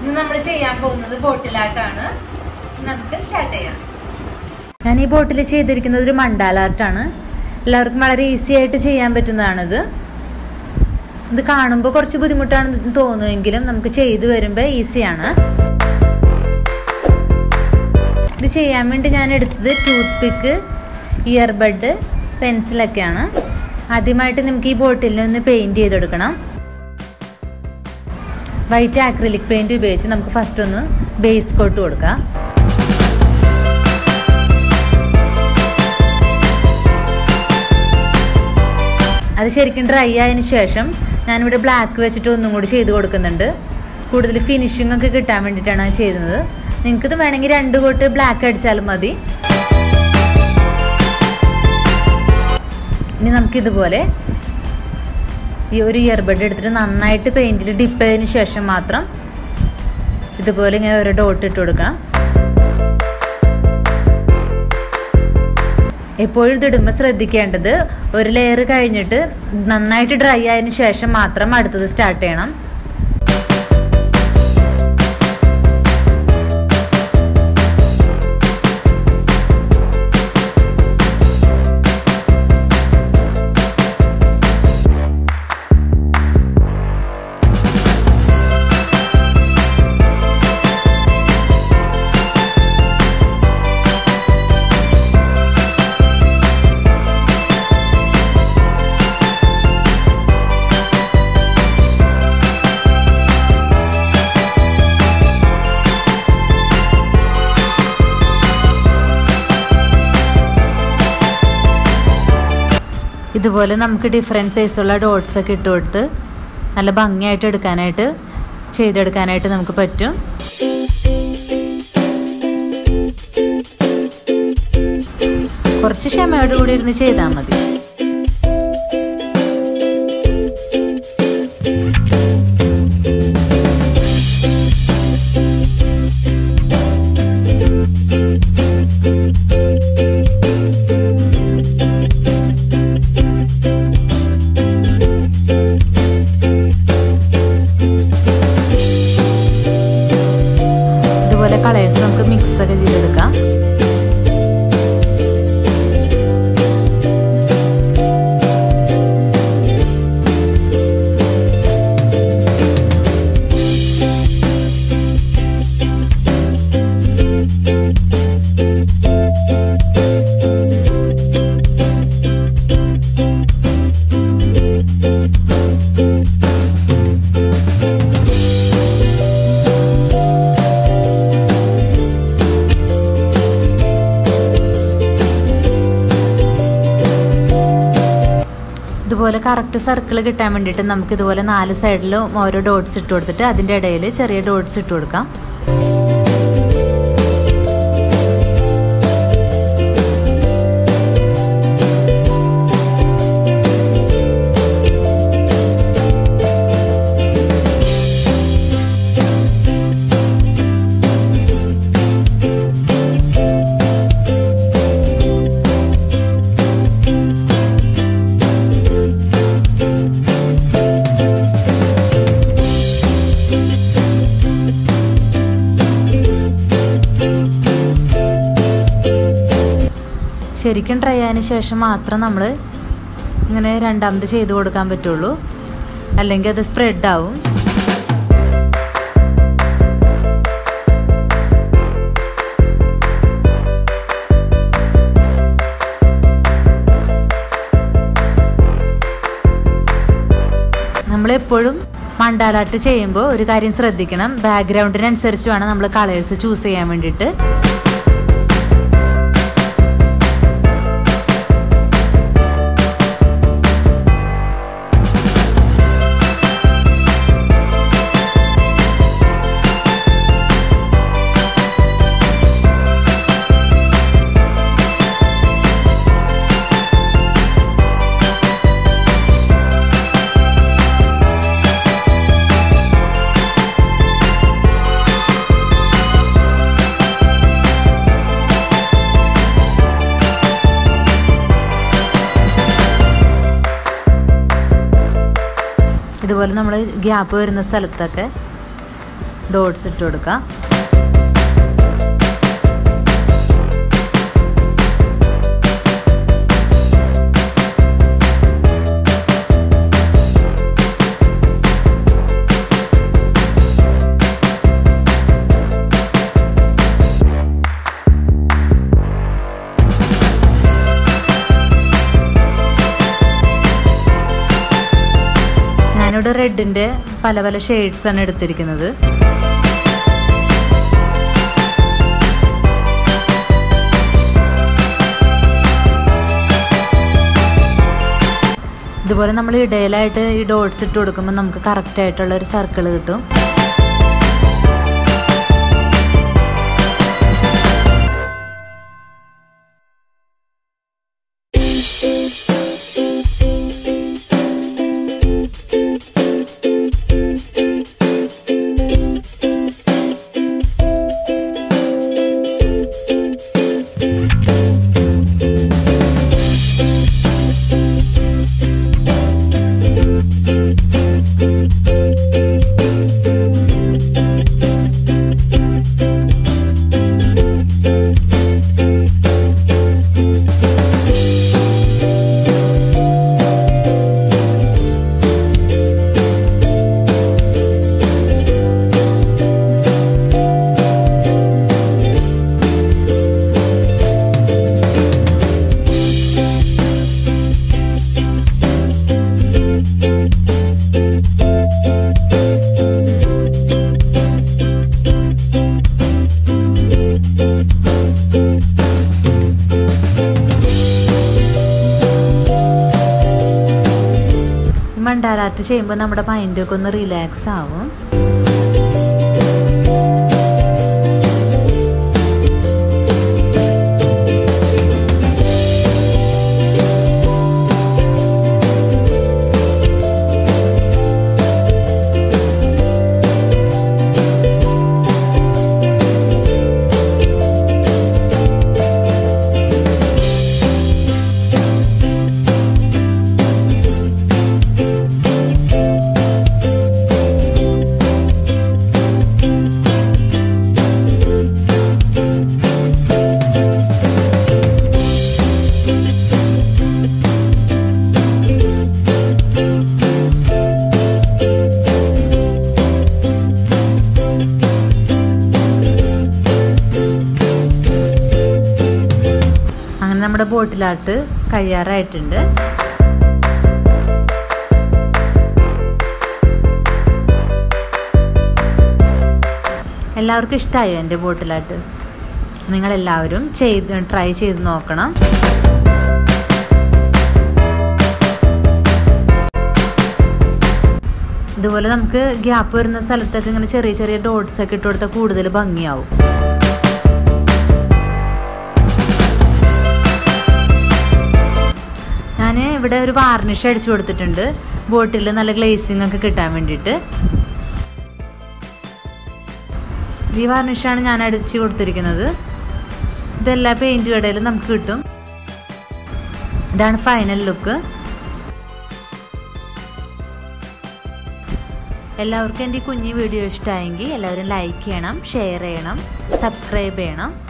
ഇന്ന് നമ്മൾ ചെയ്യാൻ പോകുന്നത് ബോട്ടിലാട്ടാണ് നമുക്ക് സ്റ്റാർട്ട് ചെയ്യാം ഞാൻ ഈ ബോട്ടിൽ ചെയ്തിരിക്കുന്നത് ഒരു മണ്ടാല ആർട്ടാണ് എല്ലാവർക്കും വളരെ ഈസി ആയിട്ട് ചെയ്യാൻ പറ്റുന്നതാണിത് ഇത് കാണുമ്പോൾ കുറച്ച് ബുദ്ധിമുട്ടാണെന്ന് തോന്നുമെങ്കിലും നമുക്ക് ചെയ്തു വരുമ്പോൾ ഈസിയാണ് ഇത് ചെയ്യാൻ വേണ്ടി ഞാൻ എടുത്തത് ടൂത്ത് പിക്ക് ഇയർബഡ് പെൻസിലൊക്കെയാണ് ആദ്യമായിട്ട് നമുക്ക് ഈ ബോട്ടിലിനെ ഒന്ന് പെയിൻറ് ചെയ്തെടുക്കണം വൈറ്റ് ആക്രിലിക് പെയിൻറ് ഉപയോഗിച്ച് നമുക്ക് ഫസ്റ്റ് ഒന്ന് ബേസ് കോട്ട് കൊടുക്കാം അത് ശരിക്കും ഡ്രൈ ആയതിനു ശേഷം ഞാനിവിടെ ബ്ലാക്ക് വെച്ചിട്ട് ഒന്നും കൂടി ചെയ്ത് കൊടുക്കുന്നുണ്ട് കൂടുതൽ ഫിനിഷിംഗ് ഒക്കെ കിട്ടാൻ വേണ്ടിയിട്ടാണ് അത് ചെയ്യുന്നത് നിങ്ങൾക്കിത് വേണമെങ്കിൽ രണ്ട് കോട്ട് ബ്ലാക്ക് അടിച്ചാലും മതി ഇനി നമുക്കിതുപോലെ ഈ ഒരു ഇയർബഡ് എടുത്തിട്ട് നന്നായിട്ട് പെയിൻറ്റിൽ ഡിപ്പ് ചെയ്തതിന് ശേഷം മാത്രം ഇതുപോലെ ഇങ്ങനെ ഒരു ഡോട്ട് ഇട്ട് കൊടുക്കണം എപ്പോഴും ഇതിടുമ്പോൾ ശ്രദ്ധിക്കേണ്ടത് ഒരു ലെയർ കഴിഞ്ഞിട്ട് നന്നായിട്ട് ഡ്രൈ ആയതിനു ശേഷം മാത്രം അടുത്തത് സ്റ്റാർട്ട് ചെയ്യണം ഇതുപോലെ നമുക്ക് ഡിഫറെൻറ്റ് സൈസുള്ള ഡോട്ട്സ് ഒക്കെ ഇട്ട് കൊടുത്ത് നല്ല ഭംഗിയായിട്ട് എടുക്കാനായിട്ട് ചെയ്തെടുക്കാനായിട്ട് നമുക്ക് പറ്റും കുറച്ച് ക്ഷമയോട് കൂടി ഇരുന്ന് ചെയ്താൽ മതി ഇതുപോലെ കളേഴ്സ് നമുക്ക് മിക്സ് ഒക്കെ ചെയ്തെടുക്കാം ഇതുപോലെ കറക്റ്റ് സർക്കിൾ കിട്ടാൻ വേണ്ടിയിട്ട് നമുക്ക് ഇതുപോലെ നാല് സൈഡിലും ഓരോ ഡോട്ട്സ് ഇട്ട് കൊടുത്തിട്ട് അതിൻ്റെ ഇടയിൽ ചെറിയ ഡോട്ട്സ് ഇട്ട് കൊടുക്കാം ശരിക്കും ഡ്രൈ ആയതിനു ശേഷം മാത്രം നമ്മൾ ഇങ്ങനെ രണ്ടാമത് ചെയ്ത് കൊടുക്കാൻ പറ്റുള്ളൂ അല്ലെങ്കിൽ അത് സ്പ്രെഡ് ആവും നമ്മളെപ്പോഴും മണ്ടാലാട്ട് ചെയ്യുമ്പോൾ ഒരു കാര്യം ശ്രദ്ധിക്കണം ബാക്ക്ഗ്രൗണ്ടിനനുസരിച്ച് വേണം നമ്മൾ കളേഴ്സ് ചൂസ് ചെയ്യാൻ വേണ്ടിയിട്ട് ഇതുപോലെ നമ്മൾ ഗ്യാപ്പ് വരുന്ന സ്ഥലത്തൊക്കെ ഡോട്ട്സ് ഇട്ട് കൊടുക്കാം ഞാനിവിടെ റെഡിൻ്റെ പല പല ഷെയ്ഡ്സ് ആണ് എടുത്തിരിക്കുന്നത് ഇതുപോലെ നമ്മൾ ഇടയിലായിട്ട് ഈ ഡോട്ട്സ് ഇട്ട് കൊടുക്കുമ്പോൾ നമുക്ക് കറക്റ്റ് ആയിട്ടുള്ള ഒരു സർക്കിൾ കിട്ടും മണ്ടാല ആർട്ട് ചെയ്യുമ്പോൾ നമ്മുടെ മൈൻഡൊക്കെ ഒന്ന് റിലാക്സ് ആവും അങ്ങനെ നമ്മുടെ ബോട്ടിലാർട്ട് കഴിയാറായിട്ടുണ്ട് എല്ലാവർക്കും ഇഷ്ടമായോ എൻ്റെ ബോട്ടിലാർട്ട് നിങ്ങളെല്ലാവരും ചെയ്ത് ട്രൈ ചെയ്ത് നോക്കണം ഇതുപോലെ നമുക്ക് ഗ്യാപ്പ് വരുന്ന സ്ഥലത്തൊക്കെ ഇങ്ങനെ ചെറിയ ചെറിയ ഡോട്ട്സ് ഒക്കെ ഇട്ട് കൊടുത്താൽ കൂടുതൽ ഭംഗിയാവും ഞാൻ ഇവിടെ ഒരു വാർണിഷ് അടിച്ചു കൊടുത്തിട്ടുണ്ട് ബോട്ടിൽ നല്ല ഗ്ലേസിംഗ് ഒക്കെ കിട്ടാൻ വേണ്ടിയിട്ട് ഈ വാർണിഷാണ് ഞാൻ അടിച്ചു കൊടുത്തിരിക്കുന്നത് ഇതെല്ലാ പെയിൻറ് കടയിലും നമുക്ക് കിട്ടും ഇതാണ് ഫൈനൽ ലുക്ക് എല്ലാവർക്കും എൻ്റെ ഈ കുഞ്ഞു വീഡിയോ ഇഷ്ടമായെങ്കിൽ എല്ലാവരും ലൈക്ക് ചെയ്യണം ഷെയർ ചെയ്യണം സബ്സ്ക്രൈബ് ചെയ്യണം